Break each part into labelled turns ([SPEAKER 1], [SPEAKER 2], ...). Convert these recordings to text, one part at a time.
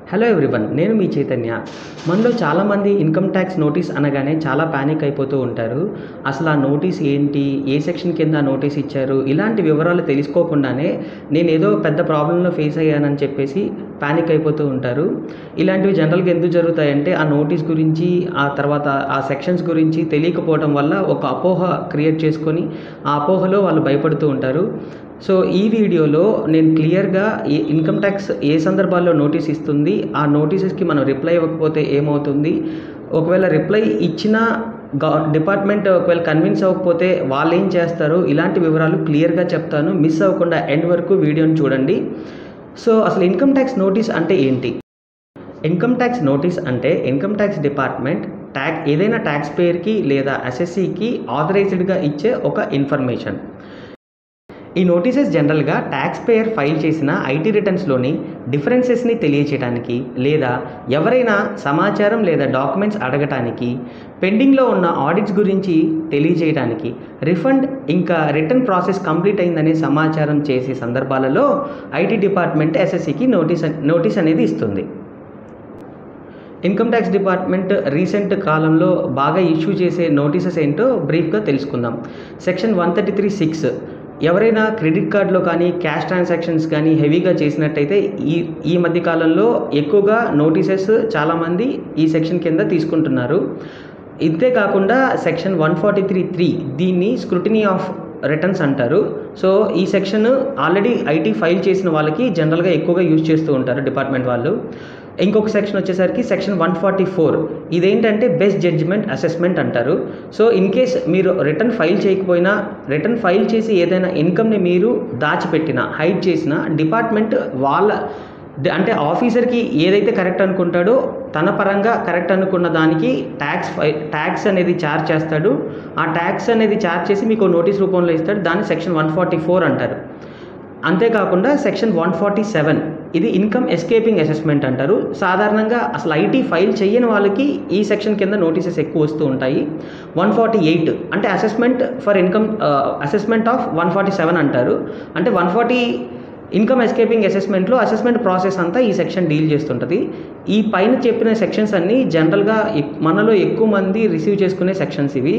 [SPEAKER 1] hello everyone నేను మీ చైతన్య మనలో చాలామంది ఇన్కమ్ ట్యాక్స్ నోటీస్ అనగానే చాలా ప్యానిక్ అయిపోతూ ఉంటారు అసలు ఆ నోటీస్ ఏంటి ఏ సెక్షన్ కింద ఆ నోటీస్ ఇచ్చారు ఇలాంటి వివరాలు తెలుసుకోకుండానే నేను ఏదో పెద్ద ప్రాబ్లంలో ఫేస్ అయ్యానని చెప్పేసి ప్యానిక్ అయిపోతూ ఉంటారు ఇలాంటివి జనరల్గా ఎందుకు జరుగుతాయంటే ఆ నోటీస్ గురించి ఆ తర్వాత ఆ సెక్షన్స్ గురించి తెలియకపోవడం వల్ల ఒక అపోహ క్రియేట్ చేసుకొని ఆ అపోహలో వాళ్ళు భయపడుతూ ఉంటారు సో ఈ వీడియోలో నేను క్లియర్గా ఏ ఇన్కమ్ ట్యాక్స్ ఏ సందర్భాల్లో నోటీస్ ఇస్తుంది ఆ నోటీసెస్కి మనం రిప్లై ఇవ్వకపోతే ఏమవుతుంది ఒకవేళ రిప్లై ఇచ్చినా గవ డిపార్ట్మెంట్ ఒకవేళ కన్విన్స్ అవ్వకపోతే వాళ్ళు ఏం చేస్తారు ఇలాంటి వివరాలు క్లియర్గా చెప్తాను మిస్ అవ్వకుండా ఎండ్ వరకు వీడియోని చూడండి సో అసలు ఇన్కమ్ ట్యాక్స్ నోటీస్ అంటే ఏంటి ఇన్కమ్ ట్యాక్స్ నోటీస్ అంటే ఇన్కమ్ ట్యాక్స్ డిపార్ట్మెంట్ ట్యాక్ ఏదైనా ట్యాక్స్ పేయర్కి లేదా ఎస్ఎస్సికి ఆథరైజ్డ్గా ఇచ్చే ఒక ఇన్ఫర్మేషన్ ఈ నోటీసెస్ జనరల్గా ట్యాక్స్ పేయర్ ఫైల్ చేసిన ఐటీ రిటర్న్స్లోని డిఫరెన్సెస్ని తెలియచేయడానికి లేదా ఎవరైనా సమాచారం లేదా డాక్యుమెంట్స్ అడగటానికి పెండింగ్లో ఉన్న ఆడిట్స్ గురించి తెలియజేయడానికి రిఫండ్ ఇంకా రిటర్న్ ప్రాసెస్ కంప్లీట్ అయిందనే సమాచారం చేసే సందర్భాలలో ఐటీ డిపార్ట్మెంట్ ఎస్ఎస్సికి నోటీస్ నోటీస్ అనేది ఇస్తుంది ఇన్కమ్ ట్యాక్స్ డిపార్ట్మెంట్ రీసెంట్ కాలంలో బాగా ఇష్యూ చేసే నోటీసెస్ ఏంటో బ్రీఫ్గా తెలుసుకుందాం section one thirty three six ఎవరైనా క్రెడిట్ కార్డులో కానీ క్యాష్ ట్రాన్సాక్షన్స్ కానీ హెవీగా చేసినట్టయితే ఈ ఈ మధ్య కాలంలో ఎక్కువగా నోటీసెస్ చాలామంది ఈ సెక్షన్ కింద తీసుకుంటున్నారు ఇంతే కాకుండా section one forty three three దీన్ని స్క్రూటినీ ఆఫ్ రిటర్న్స్ అంటారు సో ఈ సెక్షన్ ఆల్రెడీ ఐటీ ఫైల్ చేసిన వాళ్ళకి జనరల్గా ఎక్కువగా యూజ్ చేస్తూ ఉంటారు డిపార్ట్మెంట్ వాళ్ళు ఇంకొక సెక్షన్ వచ్చేసరికి సెక్షన్ వన్ ఫార్టీ ఫోర్ ఇదేంటంటే బెస్ట్ జడ్జిమెంట్ అసెస్మెంట్ అంటారు సో ఇన్ కేస్ మీరు రిటర్న్ ఫైల్ చేయకపోయినా రిటర్న్ ఫైల్ చేసి ఏదైనా ఇన్కమ్ని మీరు దాచిపెట్టినా హైడ్ చేసినా డిపార్ట్మెంట్ వాళ్ళ అంటే ఆఫీసర్కి ఏదైతే కరెక్ట్ అనుకుంటాడో తన పరంగా కరెక్ట్ అనుకున్న దానికి ట్యాక్స్ ఫై ట్యాక్స్ అనేది ఛార్జ్ చేస్తాడు ఆ ట్యాక్స్ అనేది ఛార్జ్ చేసి మీకు నోటీస్ రూపంలో ఇస్తాడు దాన్ని సెక్షన్ వన్ ఫార్టీ ఫోర్ అంటారు అంతేకాకుండా సెక్షన్ వన్ ఫార్టీ సెవెన్ ఇది ఇన్కమ్ ఎస్కేపింగ్ అసెస్మెంట్ అంటారు సాధారణంగా అసలు ఐటీ ఫైల్ చేయని వాళ్ళకి ఈ సెక్షన్ కింద నోటీసెస్ ఎక్కువ వస్తూ ఉంటాయి వన్ ఫార్టీ ఎయిట్ అంటే assessment for income assessment of one forty seven అంటారు అంటే వన్ ఫార్టీ ఇన్కమ్ ఎస్కేపింగ్ అసెస్మెంట్లో అసెస్మెంట్ ప్రాసెస్ అంతా ఈ సెక్షన్ డీల్ చేస్తుంటుంది ఈ పైన చెప్పిన సెక్షన్స్ అన్నీ జనరల్గా మనలో ఎక్కువ మంది రిసీవ్ చేసుకునే సెక్షన్స్ ఇవి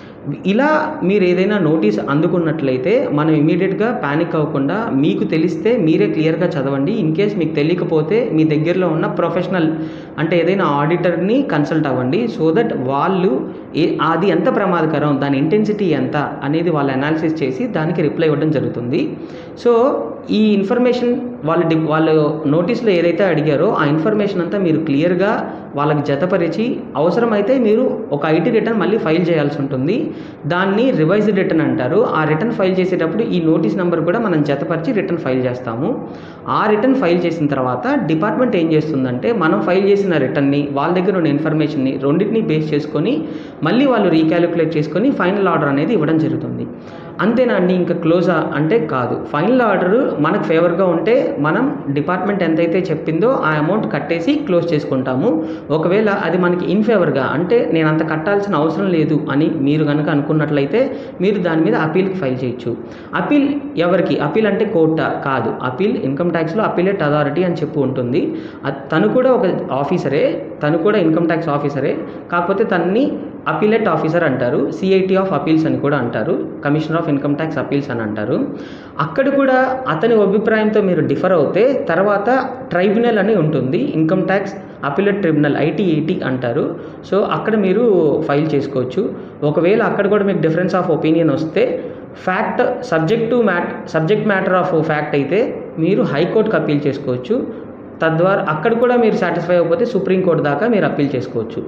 [SPEAKER 1] ఇలా మీరు ఏదైనా నోటీస్ అందుకున్నట్లయితే మనం ఇమీడియట్గా ప్యానిక్ అవ్వకుండా మీకు తెలిస్తే మీరే క్లియర్గా చదవండి ఇన్ కేస్ మీకు తెలియకపోతే మీ దగ్గరలో ఉన్న ప్రొఫెషనల్ అంటే ఏదైనా ఆడిటర్ని కన్సల్ట్ అవ్వండి సో దట్ వాళ్ళు ఏ అది ఎంత ప్రమాదకరం దాని ఇంటెన్సిటీ ఎంత అనేది వాళ్ళు అనాలిసిస్ చేసి దానికి రిప్లై ఇవ్వడం జరుగుతుంది సో ఈ ఇన్ఫర్మేషన్ వాళ్ళు డి వాళ్ళు నోటీస్లో ఏదైతే అడిగారో ఆ ఇన్ఫర్మేషన్ అంతా మీరు క్లియర్గా వాళ్ళకి జతపరిచి అవసరమైతే మీరు ఒక ఐటీ రిటర్న్ మళ్ళీ ఫైల్ చేయాల్సి ఉంటుంది దాన్ని రివైజ్డ్ రిటర్న్ అంటారు ఆ రిటర్న్ ఫైల్ చేసేటప్పుడు ఈ నోటీస్ నెంబర్ కూడా మనం జతపరిచి రిటర్న్ ఫైల్ చేస్తాము ఆ రిటర్న్ ఫైల్ చేసిన తర్వాత డిపార్ట్మెంట్ ఏం చేస్తుందంటే మనం ఫైల్ చేసిన రిటర్న్ని వాళ్ళ దగ్గర ఉన్న ఇన్ఫర్మేషన్ని రెండింటిని బేస్ చేసుకొని మళ్ళీ వాళ్ళు రీకాలిక్యులేట్ చేసుకొని ఫైనల్ ఆర్డర్ అనేది ఇవ్వడం జరుగుతుంది అంతేనా అండి ఇంకా క్లోజా అంటే కాదు ఫైనల్ ఆర్డర్ మనకు ఫేవర్గా ఉంటే మనం డిపార్ట్మెంట్ ఎంతైతే చెప్పిందో ఆ అమౌంట్ కట్టేసి క్లోజ్ చేసుకుంటాము ఒకవేళ అది మనకి ఇన్ ఫేవర్గా అంటే నేను అంత కట్టాల్సిన అవసరం లేదు అని మీరు కనుక అనుకున్నట్లయితే మీరు దాని మీద అపీల్కి ఫైల్ చేయొచ్చు అపీల్ ఎవరికి అపీల్ అంటే కోర్టా కాదు అపీల్ ఇన్కమ్ ట్యాక్స్లో అపీలేట్ అథారిటీ అని చెప్పు ఉంటుంది తను కూడా ఒక ఆఫీసరే తను కూడా ఇన్కమ్ ట్యాక్స్ ఆఫీసరే కాకపోతే తన్ని అపీలెట్ ఆఫీసర్ అంటారు సిఐటి ఆఫ్ అపీల్స్ అని కూడా అంటారు commissioner of income tax appeals అని అంటారు అక్కడ కూడా అతని అభిప్రాయంతో మీరు డిఫర్ అవుతే తర్వాత ట్రైబ్యునల్ అని ఉంటుంది income tax appellate tribunal ITAT అంటారు సో అక్కడ మీరు ఫైల్ చేసుకోవచ్చు ఒకవేళ అక్కడ కూడా మీకు డిఫరెన్స్ ఆఫ్ ఒపీనియన్ వస్తే fact subject to mat subject matter of fact అయితే మీరు హైకోర్టుకి అప్పీల్ చేసుకోవచ్చు తద్వారా అక్కడ కూడా మీరు సాటిస్ఫై అవ్వకపోతే సుప్రీంకోర్టు దాకా మీరు అప్పీల్ చేసుకోవచ్చు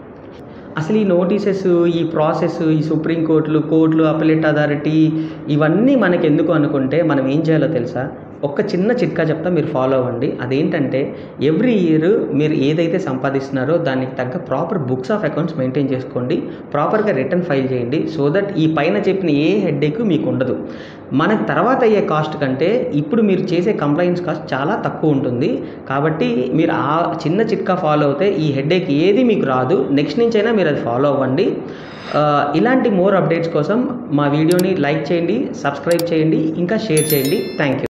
[SPEAKER 1] అసలు ఈ నోటీసెస్ ఈ ప్రాసెస్ ఈ సుప్రీంకోర్టులు కోర్టులు అపలేట్ అథారిటీ ఇవన్నీ మనకి ఎందుకు అనుకుంటే మనం ఏం చేయాలో తెలుసా ఒక్క చిన్న చిట్కా చెప్తా మీరు ఫాలో అవ్వండి అదేంటంటే ఎవ్రీ ఇయర్ మీరు ఏదైతే సంపాదిస్తున్నారో దానికి తగ్గ proper books of accounts maintain చేసుకోండి ప్రాపర్గా రిటర్న్ ఫైల్ చేయండి సో దట్ ఈ పైన చెప్పిన ఏ హెడ్ఏక్ మీకు ఉండదు మనకు తర్వాత అయ్యే కాస్ట్ కంటే ఇప్పుడు మీరు చేసే కంప్లైంట్స్ కాస్ట్ చాలా తక్కువ ఉంటుంది కాబట్టి మీరు ఆ చిన్న చిట్కా ఫాలో అవుతే ఈ హెడ్ఏక్ ఏది మీకు రాదు నెక్స్ట్ నుంచైనా మీరు అది ఫాలో అవ్వండి ఇలాంటి మోర్ అప్డేట్స్ కోసం మా వీడియోని లైక్ చేయండి సబ్స్క్రైబ్ చేయండి ఇంకా షేర్ చేయండి థ్యాంక్ యూ